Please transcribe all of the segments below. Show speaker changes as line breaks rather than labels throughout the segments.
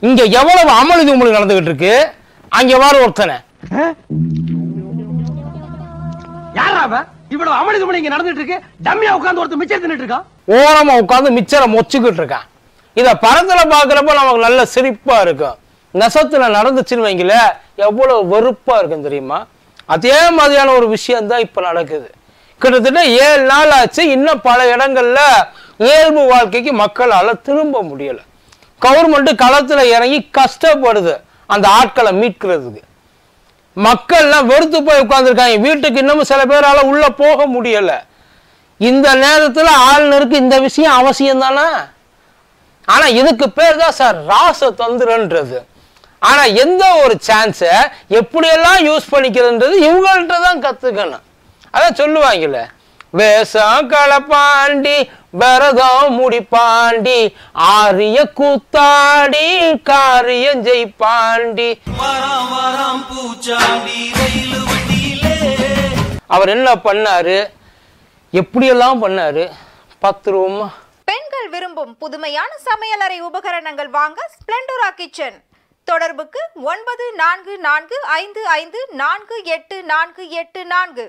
இங்க எவ்வளவு அமளி உங்களுக்கு நடந்துகிட்டு இருக்கு அங்க வர ஒருத்தனை
யாரா அவன் இவ்வளவு அமளி துமளி இங்க நடந்துட்டு இருக்கு டம்மியா உட்கார்ந்து ஒருத்தர் மிச்சம் தின்னுட்டு இருக்கான்
ஓரமா உட்காந்து மிச்சரை மொச்சுக்கிட்டு இருக்கான் இத படத்துல பாக்குறப்ப நமக்கு நல்ல சிரிப்பா இருக்கும் நெசத்துல நடந்துச்சுன்னு வைங்கள எவ்வளவு வெறுப்பா இருக்கும் தெரியுமா அதே மாதிரியான ஒரு விஷயம் தான் இப்ப நடக்குது கிட்டத்தட்ட ஏழு நாள் ஆச்சு இன்னும் பல இடங்கள்ல இயல்பு வாழ்க்கைக்கு மக்களால திரும்ப முடியல கவர்மெண்ட் களத்துல இறங்கி கஷ்டப்படுது அந்த ஆட்களை மீட்கிறதுக்கு மக்கள்லாம் வெறுத்து போய் உட்கார்ந்துருக்காங்க வீட்டுக்கு இன்னமும் சில பேரால உள்ள போக முடியல இந்த நேரத்துல ஆளுநருக்கு இந்த விஷயம் அவசியம் தானே ஆனா இதுக்கு பேர் தான் சார் ராசதந்திரன்றது ஆனா எந்த ஒரு சான்ஸை எப்படியெல்லாம் யூஸ் பண்ணிக்கிறதுன்றது இவங்கள்ட்ட தான் கத்துக்கணும் அதான் சொல்லுவாங்கல்ல வேஷம் களப்பாண்டி விரதம் முடிப்பாண்டி ஆரிய கூத்தாடி காரியம் ஜெயிப்பாண்டி
வராம் வராம் பூச்சாண்டி ரயில் வண்டியிலே
அவர் என்ன பண்ணாரு எப்படியெல்லாம் பண்ணாரு பத்து ரூபா
பெண்கள் விரும்பும் புதுமையான சமையலறை உபகரணங்கள் வாங்க ஸ்பிளண்டோரா கிச்சன் தொடர்புக்கு ஒன்பது நான்கு நான்கு ஐந்து ஐந்து நான்கு எட்டு நான்கு எட்டு நான்கு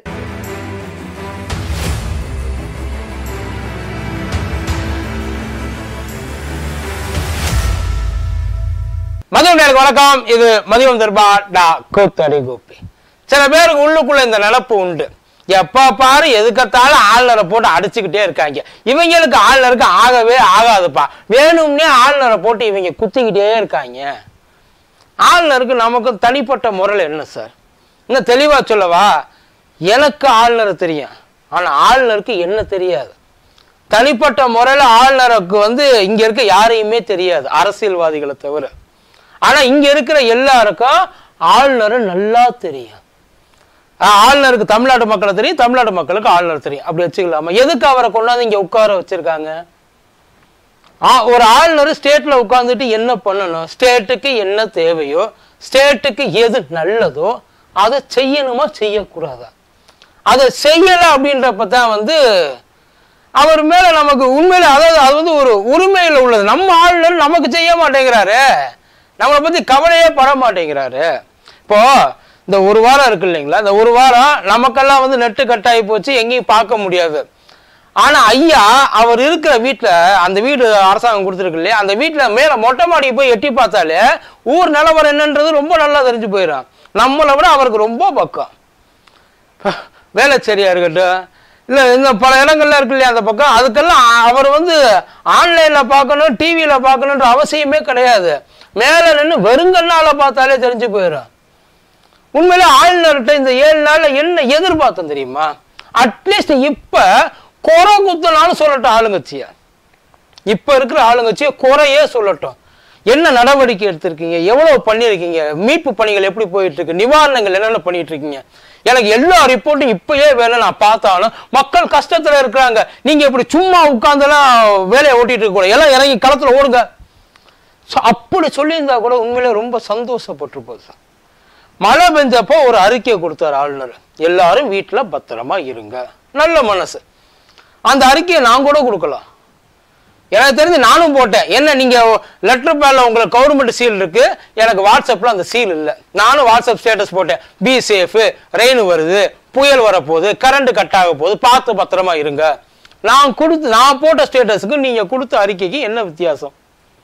மதியம் நேருக்கு வணக்கம் இது மதியம் தர்பா டா கூத்தடி கோப்பி சில பேருக்கு உள்ளுக்குள்ள இந்த நினப்பு உண்டு எப்ப பாரு எதுக்கத்தாலும் ஆளுநரை போட்டு அடிச்சுக்கிட்டே இருக்காங்க இவங்களுக்கு ஆளுநருக்கு ஆகவே ஆகாதுப்பா வேணும்னே ஆளுநரை போட்டு இவங்க குத்திக்கிட்டே இருக்காங்க ஆளுநருக்கு நமக்கும் தனிப்பட்ட முறையில் என்ன சார் இன்னும் தெளிவா சொல்லவா எனக்கு ஆளுநரை தெரியும் ஆனா ஆளுநருக்கு என்ன தெரியாது தனிப்பட்ட முறையில் ஆளுநருக்கு வந்து இங்க இருக்க யாரையுமே தெரியாது அரசியல்வாதிகளை தவிர ஆனா இங்க இருக்கிற எல்லாருக்கும் ஆளுநரை நல்லா தெரியும் ஆஹ் ஆளுநருக்கு தமிழ்நாட்டு மக்களை தெரியும் தமிழ்நாட்டு மக்களுக்கு ஆளுநர் தெரியும் அப்படி வச்சுக்கலாமா எதுக்கு அவரை கொண்டாந்து இங்க உட்கார வச்சிருக்காங்க ஆ- ஒரு ஆளுநர் ஸ்டேட்ல உட்கார்ந்துட்டு என்ன பண்ணணும் ஸ்டேட்டுக்கு என்ன தேவையோ ஸ்டேட்டுக்கு எது நல்லதோ அதை செய்யணுமா செய்யக்கூடாதா அதை செய்யல அப்படின்றப்ப தான் வந்து அவர் மேல நமக்கு உண்மையில அதாவது அது வந்து ஒரு உரிமையில உள்ளது நம்ம ஆளுநர் நமக்கு செய்ய மாட்டேங்கிறாரு நம்மளை பத்தி கவலையே பட மாட்டேங்கிறாரு இப்போ இந்த ஒரு வாரம் இருக்கு இல்லைங்களா இந்த ஒரு வாரம் நமக்கெல்லாம் வந்து நெட்டு கட்டாயி போச்சு எங்கேயும் பார்க்க முடியாது ஆனா ஐயா அவர் இருக்கிற வீட்ல அந்த வீடு அரசாங்கம் கொடுத்துருக்கு இல்லையா அந்த வீட்ல மேல மொட்டை மாடிக்கு போய் எட்டி பார்த்தாலே ஊர் நிலவரம் என்னன்றது ரொம்ப நல்லா தெரிஞ்சு போயிடும் நம்மளை விட அவருக்கு ரொம்ப பக்கம் வேலைச்சேரியா இருக்கட்டும் இல்ல இந்த பல இடங்கள்ல இருக்கு இல்லையா அந்த பக்கம் அதுக்கெல்லாம் அ- அவர் வந்து ஆன்லைன்ல பார்க்கணும் டிவியில பார்க்கணுன்ற அவசியமே கிடையாது மேல நின்று வெறுங்கண்ணால பார்த்தாலே தெரிஞ்சு போயிடும் உண்மையிலே ஆளுநர்கிட்ட இந்த ஏழு நாள்ல என்ன எதிர்பார்த்தோம் தெரியுமா அட்லீஸ்ட் இப்ப குறை குத்தனாலும் சொல்லட்டும் ஆளுங்கட்சிய இப்ப இருக்கிற ஆளுங்கட்சிய குறையே சொல்லட்டும் என்ன நடவடிக்கை எடுத்திருக்கீங்க எவ்வளவு பண்ணியிருக்கீங்க மீட்பு பணிகள் எப்படி போயிட்டு இருக்கு நிவாரணங்கள் என்னென்ன பண்ணிட்டு இருக்கீங்க எனக்கு எல்லா ரிப்போர்ட்டும் இப்பயே வேணும் நான் பார்த்தாலும் மக்கள் கஷ்டத்துல இருக்கிறாங்க நீங்க இப்படி சும்மா உட்கார்ந்தெல்லாம் வேலையை ஓட்டிட்டு இருக்க கூடாது எல்லாம் இறங்கி களத்துல ஓடுங்க So, அப்படி சொல்லியிருந்தா கூட உண்மையிலே ரொம்ப சந்தோஷப்பட்டிருப்போம் சார் மழை பெஞ்சப்போ ஒரு அறிக்கை கொடுத்தார் ஆளுநர் எல்லாரும் வீட்டுல பத்திரமா இருங்க நல்ல மனசு அந்த அறிக்கையை நான் கூட கொடுக்கலாம் எனக்கு தெரிஞ்சு நானும் போட்டேன் என்ன நீங்க லெட்டர் பேட்ல உங்களுக்கு கவர்மெண்ட் சீல் இருக்கு எனக்கு வாட்ஸ்அப்ல அந்த சீல் இல்லை நானும் வாட்ஸ்அப் ஸ்டேட்டஸ் போட்டேன் பி சேஃப் ரெயின் வருது புயல் வரப்போகுது கரண்ட் கட் ஆக போகுது பார்த்து பத்திரமா இருங்க நான் கொடுத்து நான் போட்ட ஸ்டேட்டஸுக்கு நீங்க கொடுத்த அறிக்கைக்கு என்ன வித்தியாசம்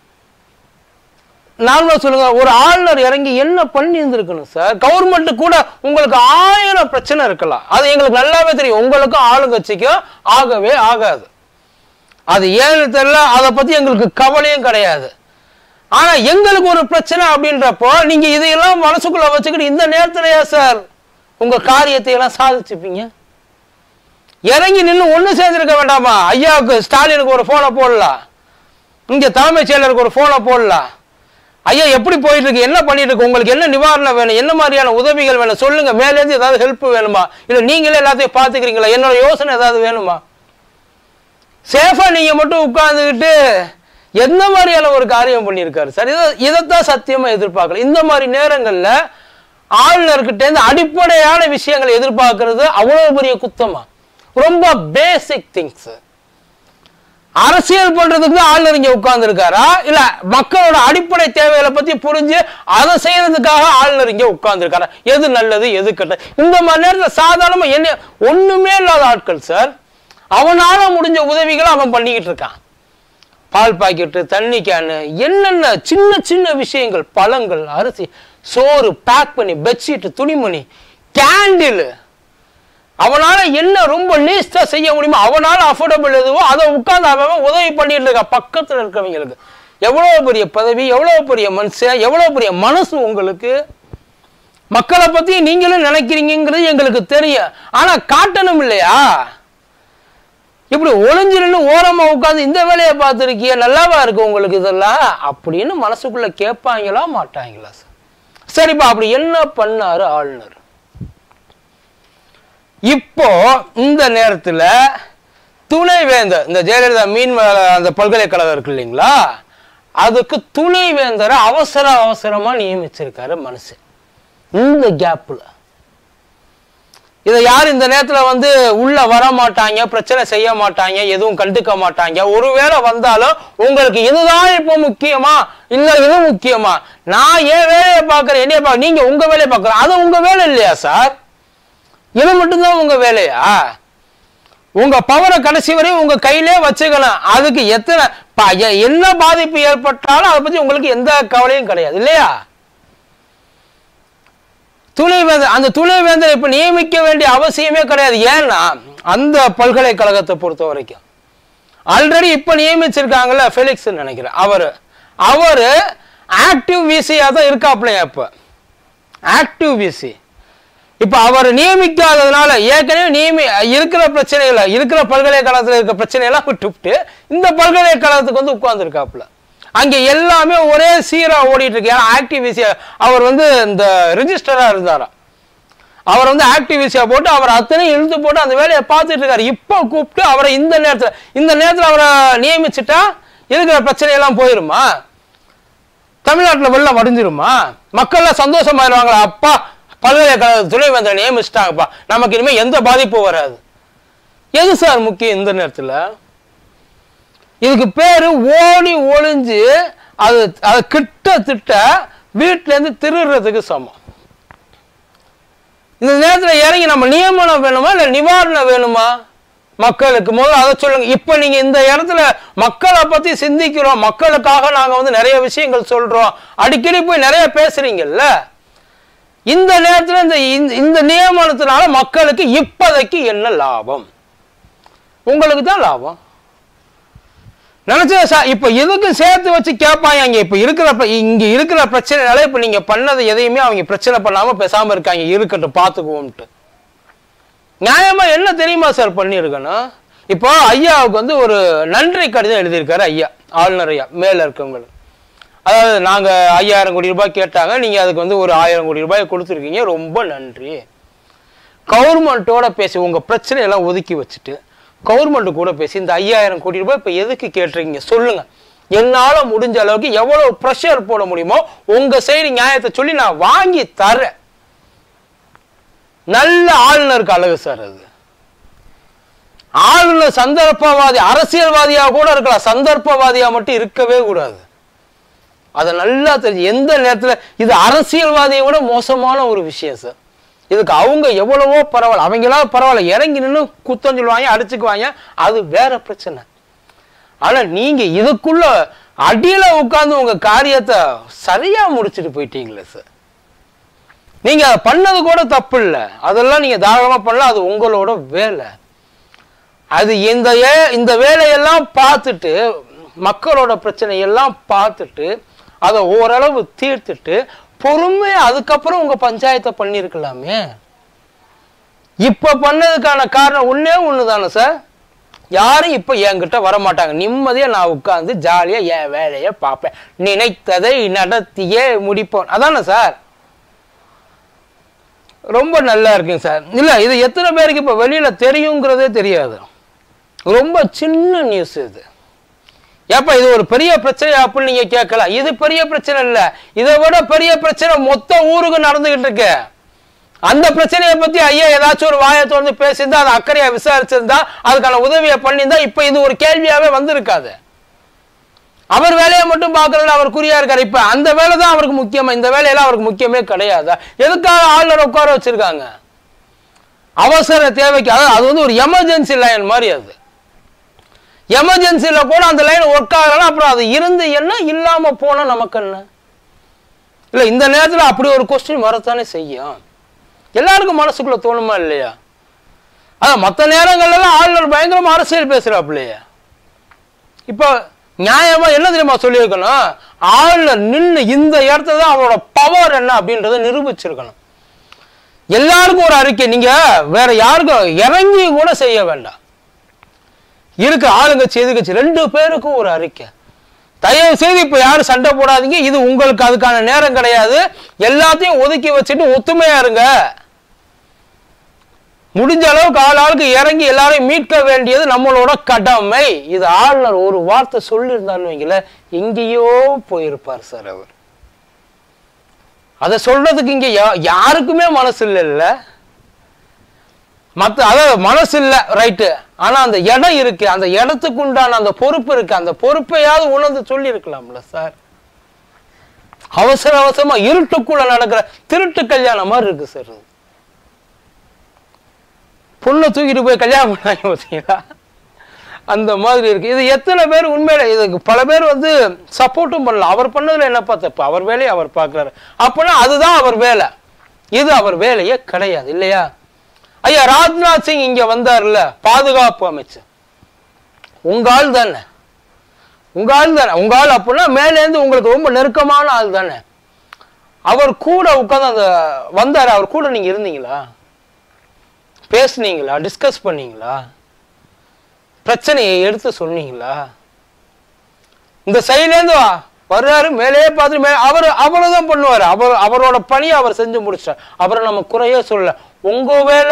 நார்மலா சொல்லுங்க ஒரு ஆளுநர் இறங்கி என்ன பண்ணி இருந்திருக்கணும் சார் கவர்மெண்ட் கூட உங்களுக்கு ஆயிரம் பிரச்சனை இருக்கலாம் அது எங்களுக்கு நல்லாவே தெரியும் உங்களுக்கும் ஆளுங்கட்சிக்கும் ஆகவே ஆகாது அது ஏன்னு தெரியல அதை பத்தி எங்களுக்கு கவலையும் கிடையாது ஆனா எங்களுக்கு ஒரு பிரச்சனை அப்படின்றப்போ நீங்க இதையெல்லாம் மனசுக்குள்ள வச்சுக்கிட்டு இந்த நேரத்திலயா சார் உங்க காரியத்தை எல்லாம் சாதிச்சுப்பீங்க இறங்கி நின்று ஒண்ணு சேர்ந்திருக்க வேண்டாமா ஐயாவுக்கு ஸ்டாலினுக்கு ஒரு போனை போடலாம் இங்க தலைமைச் செயலருக்கு ஒரு போனை போடலாம் ஐயா எப்படி போயிட்டு இருக்கு என்ன பண்ணிட்டு இருக்கு உங்களுக்கு என்ன நிவாரணம் வேணும் என்ன மாதிரியான உதவிகள் வேணும் சொல்லுங்க மேலேருந்து ஏதாவது ஹெல்ப் வேணுமா இல்ல நீங்களே எல்லாத்தையும் பாத்துக்கிறீங்களா என்னோட யோசனை ஏதாவது வேணுமா சேஃபா நீங்க மட்டும் உட்கார்ந்துக்கிட்டு எந்த மாதிரியான ஒரு காரியம் பண்ணியிருக்காரு சார் இதை இதைத்தான் சத்தியமா எதிர்பார்க்கல இந்த மாதிரி நேரங்கள்ல ஆளுநர்கிட்ட இருந்து அடிப்படையான விஷயங்களை எதிர்பார்க்கறது அவ்வளவு பெரிய குத்தமா ரொம்ப பேசிக் திங்ஸ் அரசியல் பண்றதுக்கு தான் ஆளுநர் இங்க உட்கார்ந்து இருக்காரா இல்ல மக்களோட அடிப்படை தேவைகளை பத்தி புரிஞ்சு அதை செய்யறதுக்காக ஆளுநர் இங்க உட்கார்ந்து இருக்காரா எது நல்லது எது கெட்டது இந்த மாதிரி நேரத்துல சாதாரணமா என்ன ஒண்ணுமே இல்லாத ஆட்கள் சார் அவனால முடிஞ்ச உதவிகளை அவன் பண்ணிக்கிட்டு இருக்கான் பால் பாக்கெட்டு தண்ணி கேனு என்னென்ன சின்ன சின்ன விஷயங்கள் பழங்கள் அரிசி சோறு பேக் பண்ணி பெட்ஷீட் துணிமணி கேண்டில் அவனால என்ன ரொம்ப லீஸ்டா செய்ய முடியுமோ அவனால அஃபோர்டபுள் எதுவோ அதை உட்கார்ந்து அவன் உதவி பண்ணிட்டு இருக்கா பக்கத்துல இருக்கிறவங்களுக்கு எவ்வளவு பெரிய பதவி எவ்வளவு பெரிய மனுஷன் எவ்வளவு பெரிய மனசு உங்களுக்கு மக்களை பத்தி நீங்களும் நினைக்கிறீங்கிறது எங்களுக்கு தெரியும் ஆனா காட்டணும் இல்லையா இப்படி ஒளிஞ்சு நின்று ஓரமா உட்காந்து இந்த வேலையை பார்த்துருக்கிய நல்லாவா இருக்கு உங்களுக்கு இதெல்லாம் அப்படின்னு மனசுக்குள்ள கேட்பாங்களா மாட்டாங்களா சார் சரிப்பா அப்படி என்ன பண்ணாரு ஆளுநர் இப்போ இந்த நேரத்துல துணைவேந்தர் இந்த ஜெயலலிதா மீன் வள- அந்த பல்கலைக்கழகம் இருக்கு இல்லைங்களா அதுக்கு துணைவேந்தரை அவசர அவசரமா நியமிச்சிருக்காரு மனுஷன் இந்த கேப்ல இதை யார் இந்த நேரத்துல வந்து உள்ள வர மாட்டாங்க பிரச்சனை செய்ய மாட்டாங்க எதுவும் கண்டுக்க மாட்டாங்க ஒருவேளை வந்தாலும் உங்களுக்கு இதுதான் இப்போ முக்கியமா இல்ல இது முக்கியமா நான் என் வேலையை பார்க்கறேன் என்னைய பார்க்க நீங்க உங்க வேலையை பார்க்கறேன் அது உங்க வேலை இல்லையா சார் இது மட்டும்தான் உங்க வேலையா உங்க பவரை கடைசி வரையும் உங்க கையிலே வச்சுக்கணும் அதுக்கு எத்தனை ப- எ- என்ன பாதிப்பு ஏற்பட்டாலும் அதை பத்தி உங்களுக்கு எந்த கவலையும் கிடையாது இல்லையா துணைவேந்தர் அந்த துணைவேந்தர் இப்ப நியமிக்க வேண்டிய அவசியமே கிடையாது ஏன்னா அந்த பல்கலைக்கழகத்தை பொறுத்த வரைக்கும் ஆல்ரெடி இப்ப நியமிச்சிருக்காங்கல்ல ஃபெலிக்ஸ் நினைக்கிறேன் அவரு அவரு ஆக்டிவ் விசியா தான் இருக்காப்லையா இப்ப ஆக்டிவ் விசி இப்ப அவர் நியமிக்காததுனால ஏற்கனவே நியமி இருக்கிற பிரச்சனைகளை இருக்கிற பல்கலைக்கழகத்தில் இருக்க பிரச்சனையெல்லாம் விட்டுவிட்டு இந்த பல்கலைக்கழகத்துக்கு வந்து உட்கார்ந்துருக்காப்புல அங்க எல்லாமே ஒரே சீரா ஓடிட்டு இருக்கு ஏன்னா ஆக்டிவிசியா அவர் வந்து இந்த ரிஜிஸ்டரா இருந்தாராம் அவர் வந்து ஆக்டிவிஸ்டா போட்டு அவர் அத்தனையும் இழுத்து போட்டு அந்த வேலையை பார்த்துட்டு இருக்காரு இப்போ கூப்பிட்டு அவரை இந்த நேரத்துல இந்த நேரத்துல அவரை நியமிச்சுட்டா இருக்கிற பிரச்சனையெல்லாம் போயிருமா தமிழ்நாட்டுல வெள்ளம் வடிஞ்சிருமா மக்கள்லாம் சந்தோஷமாயிருவாங்களா அப்பா பல்கலைக்கழக துணைவேந்தர் நியமிச்சிட்டாங்கப்பா நமக்கு இனிமே எந்த பாதிப்பும் வராது எது சார் முக்கியம் இந்த நேரத்துல இதுக்கு பேரு ஓடி ஒளிஞ்சு அது அது கிட்டத்தட்ட வீட்டுல இருந்து திருடுறதுக்கு சமம் இந்த நேரத்துல இறங்கி நம்ம நியமனம் வேணுமா இல்ல நிவாரணம் வேணுமா மக்களுக்கு முதல்ல அதை சொல்லுங்க இப்ப நீங்க இந்த இடத்துல மக்களை பத்தி சிந்திக்கிறோம் மக்களுக்காக நாங்க வந்து நிறைய விஷயங்கள் சொல்றோம் அடிக்கடி போய் நிறைய பேசுறீங்கல்ல இந்த நேரத்துல இந்த இந்த- இந்த நியமனத்தினால மக்களுக்கு இப்போதைக்கு என்ன லாபம் உங்களுக்கு தான் லாபம் நினைச்சேன் சார் இப்ப இதுக்கு சேர்த்து வச்சு கேட்பாங்க அங்க இப்ப இருக்கிற ப- இங்க இருக்கிற பிரச்சனைனால இப்ப நீங்க பண்ணது எதையுமே அவங்க பிரச்சனை பண்ணாம பேசாம இருக்காங்க இருக்கட்டும் பாத்துக்குவோம்ட்டு நியாயமா என்ன தெரியுமா சார் பண்ணியிருக்கணும் இப்போ ஐயாவுக்கு வந்து ஒரு நன்றி கடிதம் எழுதியிருக்காரு ஐயா ஆளுநர் ஐயா மேல இருக்கவங்களுக்கு அதாவது நாங்க ஐயாயிரம் கோடி ரூபாய் கேட்டாங்க நீங்க அதுக்கு வந்து ஒரு ஆயிரம் கோடி ரூபாய் கொடுத்துருக்கீங்க ரொம்ப நன்றி கவர்மெண்ட்டோட பேசி உங்க பிரச்சனையெல்லாம் ஒதுக்கி வச்சுட்டு கவர்மெண்ட் கூட பேசி இந்த ஐயாயிரம் கோடி ரூபாய் இப்ப எதுக்கு கேட்டுறீங்க சொல்லுங்க என்னால முடிஞ்ச அளவுக்கு எவ்வளவு ப்ரெஷர் போட முடியுமோ உங்க சைடு நியாயத்தை சொல்லி நான் வாங்கி தரேன் நல்ல ஆளுநருக்கு அழகு சார் அது ஆளுநர் சந்தர்ப்பவாதி அரசியல்வாதியா கூட இருக்கலாம் சந்தர்ப்பவாதியா மட்டும் இருக்கவே கூடாது அதை நல்லா தெரிஞ்சு எந்த நேரத்துல இது அரசியல்வாதியை விட மோசமான ஒரு விஷயம் சார் இதுக்கு அவங்க எவ்வளவோ பரவாயில்ல அவங்களாம் பரவாயில்ல இறங்கி நின்று குத்தம் சொல்லுவாங்க அடிச்சுக்குவாங்க அது வேற பிரச்சனை ஆனா நீங்க இதுக்குள்ள அடியில உட்கார்ந்து உங்க காரியத்தை சரியா முடிச்சிட்டு போயிட்டீங்களே சார் நீங்க அதை பண்ணது கூட தப்பு இல்லை அதெல்லாம் நீங்க தாராளமா பண்ணலாம் அது உங்களோட வேலை அது இந்த ஏ- இந்த வேலையெல்லாம் பார்த்துட்டு மக்களோட பிரச்சனையெல்லாம் பார்த்துட்டு அதை ஓரளவு தீர்த்துட்டு பொறுமையா அதுக்கப்புறம் உங்க பஞ்சாயத்தை பண்ணியிருக்கலாமே இப்ப பண்ணதுக்கான காரணம் ஒண்ணே ஒண்ணுதானே சார் யாரும் இப்ப என்கிட்ட வர மாட்டாங்க நிம்மதியா நான் உட்கார்ந்து ஜாலியா என் வேலையை பார்ப்பேன் நினைத்ததை நடத்தியே முடிப்போம் அதானே சார் ரொம்ப நல்லா இருக்குங்க சார் இல்ல இது எத்தனை பேருக்கு இப்ப வெளியில தெரியுங்கிறதே தெரியாது ரொம்ப சின்ன நியூஸ் இது ஏப்பா இது ஒரு பெரிய பிரச்சனை அப்படின்னு நீங்க கேட்கலாம் இது பெரிய பிரச்சனை இல்ல இதை விட பெரிய பிரச்சனை மொத்த ஊருக்கு நடந்துகிட்டு இருக்கு அந்த பிரச்சனையை பத்தி ஐயா ஏதாச்சும் ஒரு வாயை திறந்து பேசியிருந்தா அதை அக்கறையா விசாரிச்சிருந்தா அதுக்கான உதவியை பண்ணியிருந்தா இப்ப இது ஒரு கேள்வியாவே வந்திருக்காது அவர் வேலையை மட்டும் பார்க்கறதுல அவர் குறியா இருக்காரு இப்ப அந்த வேலை தான் அவருக்கு முக்கியமா இந்த வேலையெல்லாம் அவருக்கு முக்கியமே கிடையாது எதுக்காக ஆளுநர் உட்கார வச்சிருக்காங்க அவசர தேவைக்கு அதாவது அது வந்து ஒரு எமர்ஜென்சி லைன் மாதிரி அது எமர்ஜென்சில கூட அந்த லைன் ஒர்க் ஆகலாம் அப்புறம் அது இருந்து என்ன இல்லாம போனா நமக்கு என்ன இல்ல இந்த நேரத்துல அப்படி ஒரு கொஸ்டின் வரத்தானே செய்யும் எல்லாருக்கும் மனசுக்குள்ள தோணுமா இல்லையா அதான் மற்ற நேரங்கள்ல எல்லாம் ஆளுநர் பயங்கரமா அரசியல் பேசுறாப்லையா இப்போ நியாயமா என்ன தெரியுமா சொல்லியிருக்கணும் ஆளுநர் நின்று இந்த இடத்துல தான் அவரோட பவர் என்ன அப்படின்றத நிரூபிச்சிருக்கணும் எல்லாருக்கும் ஒரு அறிக்கை நீங்க வேற யாருக்கும் இறங்கி கூட செய்ய வேண்டாம் இருக்கு ஆளுங்கட்சி எதிர்கட்சி ரெண்டு பேருக்கும் ஒரு அறிக்கை தயவு செய்து இப்ப யாரும் சண்டை போடாதீங்க இது உங்களுக்கு அதுக்கான நேரம் கிடையாது எல்லாத்தையும் ஒதுக்கி வச்சுட்டு ஒத்துமையா இருங்க முடிஞ்ச அளவுக்கு ஆள் ஆளுக்கு இறங்கி எல்லாரையும் மீட்க வேண்டியது நம்மளோட கடமை இது ஆளுநர் ஒரு வார்த்தை சொல்லியிருந்தான்னு வைங்களேன் எங்கேயோ போயிருப்பார் சார் அவர் அதை சொல்றதுக்கு இங்க யா- யாருக்குமே மனசு இல்லைல்ல மத்த அதாவது மனசு இல்ல ரைட்டு ஆனா அந்த இடம் இருக்கு அந்த இடத்துக்கு உண்டான அந்த பொறுப்பு இருக்கு அந்த பொறுப்பையாவது உணர்ந்து சொல்லி இருக்கலாம்ல சார் அவசர அவசரமா இருட்டுக்குள்ள நடக்கிற திருட்டு கல்யாணம் மாதிரி இருக்கு சார் இது. பொண்ணை தூக்கிட்டு போய் கல்யாணம் பண்ணாங்க பார்த்தீங்களா அந்த மாதிரி இருக்கு இது எத்தனை பேர் உண்மையில இதுக்கு பல பேர் வந்து சப்போர்ட்டும் பண்ணல அவர் பண்ணதுல என்னப்பா தப்பு அவர் வேலையை அவர் பார்க்கறாரு அப்படின்னா அதுதான் அவர் வேலை இது அவர் வேலையே கிடையாது இல்லையா ஐயா ராஜ்நாத் சிங் இங்க வந்தார்ல பாதுகாப்பு அமைச்சர் உங்க ஆள் தானே உங்க ஆள் தானே உங்க ஆள் அப்படின்னா மேலேருந்து உங்களுக்கு ரொம்ப நெருக்கமான ஆள் தானே அவர் கூட உட்கார்ந்து அந்த வந்தாரு அவர் கூட நீங்க இருந்தீங்களா பேசுனீங்களா டிஸ்கஸ் பண்ணீங்களா பிரச்சனையை எடுத்து சொன்னீங்களா இந்த சைட்லேருந்து வர்றாரு மேலேயே பார்த்துட்டு மே அவர் அவ்வளவுதான் பண்ணுவார் அவர் அவரோட பணியை அவர் செஞ்சு முடிச்சார் அவரை நம்ம குறையே சொல்லல உங்க வேலை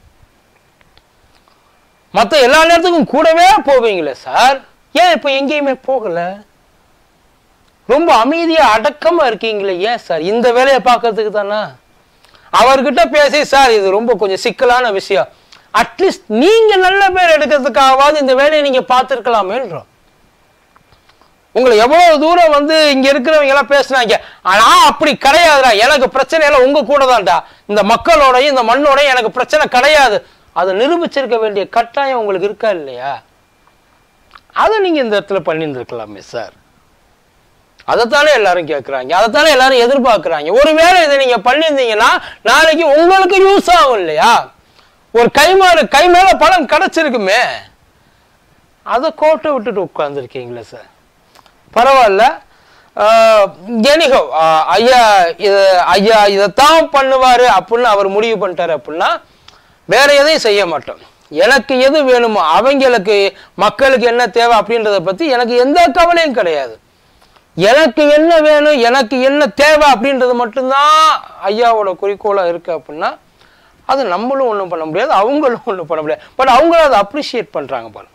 மற்ற எல்லா நேரத்துக்கும் கூடவே போவீங்களே சார் ஏன் இப்போ எங்கேயுமே போகல ரொம்ப அமைதியா அடக்கமா இருக்கீங்களே ஏன் சார் இந்த வேலையை பார்க்கறதுக்கு தானா அவர்கிட்ட பேசி சார் இது ரொம்ப கொஞ்சம் சிக்கலான விஷயம் அட்லீஸ்ட் நீங்க நல்ல பேர் எடுக்கிறதுக்காகவாவது இந்த வேலையை நீங்க பார்த்துருக்கலாமேன்றோம் உங்களை எவ்வளவு தூரம் வந்து இங்க இருக்கிறவங்க எல்லாம் பேசுனாங்க ஆனா அப்படி கிடையாதுடா எனக்கு பிரச்சனை எல்லாம் உங்க கூட தான்டா இந்த மக்களோடயும் இந்த மண்ணோடயும் எனக்கு பிரச்சனை கிடையாது அதை நிரூபிச்சிருக்க வேண்டிய கட்டாயம் உங்களுக்கு இருக்கா இல்லையா அதை நீங்க இந்த இடத்துல பண்ணியிருந்திருக்கலாமே சார் அதைத்தானே எல்லாரும் கேட்குறாங்க அதைத்தானே எல்லாரும் எதிர்பார்க்குறாங்க ஒருவேளை இதை நீங்க பண்ணியிருந்தீங்கன்னா நாளைக்கு உங்களுக்கு யூஸ் ஆகும் இல்லையா ஒரு கைமாறு கை மேல பலன் கிடைச்சிருக்குமே அதை கோட்டை விட்டுட்டு உட்கார்ந்துருக்கீங்களே சார் பரவாயில்ல எனிகோ ஐயா இது ஐயா இதைத்தான் பண்ணுவாரு அப்படின்னு அவர் முடிவு பண்ணிட்டாரு அப்படின்னா வேற எதையும் செய்ய மாட்டோம் எனக்கு எது வேணுமோ அவங்களுக்கு மக்களுக்கு என்ன தேவை அப்படின்றத பத்தி எனக்கு எந்த கவலையும் கிடையாது எனக்கு என்ன வேணும் எனக்கு என்ன தேவை அப்படின்றது மட்டும்தான் ஐயாவோட குறிக்கோளா இருக்கு அப்படின்னா அது நம்மளும் ஒன்றும் பண்ண முடியாது அவங்களும் ஒன்றும் பண்ண முடியாது பட் அவங்களும் அதை அப்ரிஷியேட் பண்றாங்க பாருங்க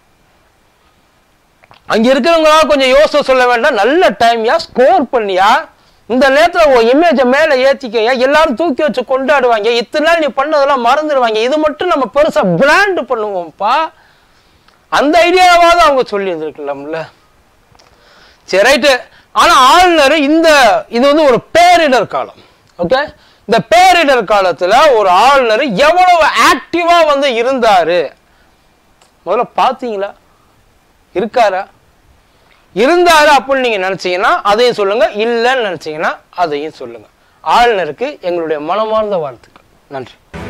அங்க இருக்கிறவங்களால கொஞ்சம் யோசிச்சு சொல்ல வேண்டாம் நல்ல டைம்யா ஸ்கோர் பண்ணியா இந்த நேரத்துல உன் இமேஜை மேல ஏத்திக்கயா எல்லாரும் தூக்கி வச்சு கொண்டாடுவாங்க இத்தனை நாள் நீ பண்ணதெல்லாம் மறந்துடுவாங்க இது மட்டும் நம்ம பெருசா பிராண்ட் பண்ணுவோம்ப்பா அந்த ஐடியாவாவது அவங்க சொல்லி இருந்திருக்கலாம்ல சரி ரைட்டு ஆனா ஆளுநர் இந்த இது வந்து ஒரு பேரிடர் காலம் ஓகே இந்த பேரிடர் காலத்துல ஒரு ஆளுநர் எவ்வளவு ஆக்டிவா வந்து இருந்தாரு முதல்ல பாத்தீங்களா இருக்காரா இருந்தாரு அப்படின்னு நீங்க நினைச்சீங்கன்னா அதையும் சொல்லுங்க இல்லைன்னு நினைச்சீங்கன்னா அதையும் சொல்லுங்க ஆளுநருக்கு எங்களுடைய மனமார்ந்த வாழ்த்துக்கள் நன்றி